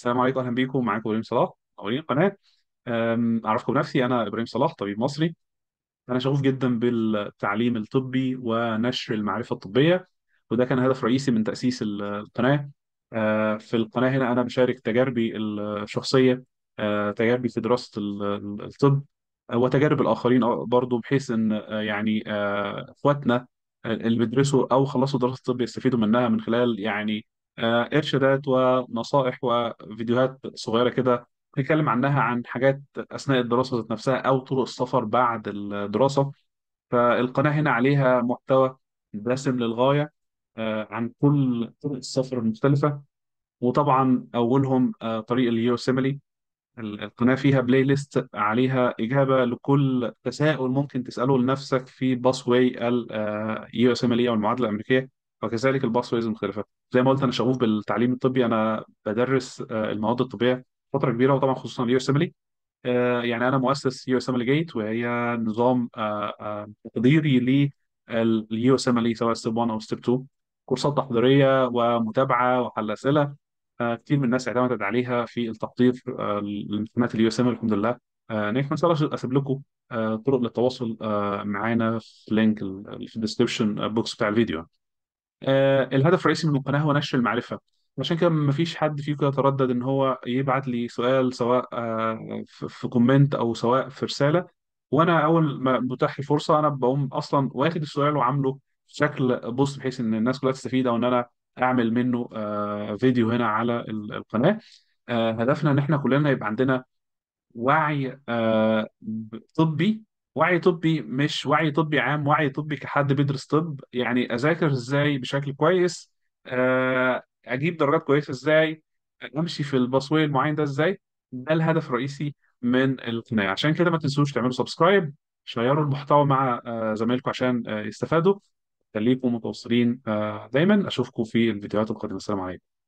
السلام عليكم اهلا بيكم معاكم ابراهيم صلاح اولين القناه أم، اعرفكم بنفسي انا ابراهيم صلاح طبيب مصري انا شغوف جدا بالتعليم الطبي ونشر المعرفه الطبيه وده كان هدف رئيسي من تاسيس ال- القناه أه، في القناه هنا انا بشارك تجاربي الشخصيه أه، تجاربي في دراسه ال- ال- الطب أه، وتجارب الاخرين برضو بحيث ان أه، يعني أه، اخواتنا اللي بيدرسوا او خلصوا دراسه الطب يستفيدوا منها من خلال يعني آه، ارشادات ونصائح وفيديوهات صغيره كده نتكلم عنها عن حاجات اثناء الدراسه ذات نفسها او طرق السفر بعد الدراسه فالقناه هنا عليها محتوى دسم للغايه آه، عن كل طرق السفر المختلفه وطبعا اولهم آه، طريق اليوسيميلي ال- القناة فيها بلاي ليست عليها إجابة لكل تساؤل ممكن تسأله لنفسك في باس واي اليو اس ام ال او المعادلة الأمريكية وكذلك الباس وايز المختلفة زي ما قلت أنا شغوف بالتعليم الطبي أنا بدرس آه، المواد الطبية فترة كبيرة وطبعا خصوصا اليو اس ام ال يعني أنا مؤسس يو اس ام ال جيت وهي نظام آه، آه، تقديري لليو اس ام ال سواء ستيب 1 أو ستيب 2 كورسات تحضيرية ومتابعة وحل أسئلة آه، كتير من الناس اعتمدت عليها في التحضير آه، لامتحانات اليو اس ام الحمد لله آه، نجح ان شاء الله اسيب لكم آه، طرق للتواصل آه، معانا في لينك ال- في الديسكربشن بوكس بتاع الفيديو آه، الهدف الرئيسي من القناه هو نشر المعرفه عشان كده مفيش حد فيكم يتردد ان هو يبعت لي سؤال سواء آه، في في كومنت او سواء في رساله وانا اول ما متاح لي فرصه انا بقوم اصلا واخد السؤال وعامله بشكل بوست بحيث ان الناس كلها تستفيد او ان انا اعمل منه آه، فيديو هنا على ال- القناه آه، هدفنا ان احنا كلنا يبقى عندنا وعي آه، طبي وعي طبي مش وعي طبي عام وعي طبي كحد بيدرس طب يعني اذاكر ازاي بشكل كويس آه، اجيب درجات كويسه ازاي امشي في الباسوي المعين ده ازاي ده الهدف الرئيسي من القناه عشان كده ما تنسوش تعملوا سبسكرايب شيروا المحتوى مع آه، زمايلكم عشان آه، يستفادوا خليكم متواصلين آه، دايما اشوفكم في الفيديوهات القادمه السلام عليكم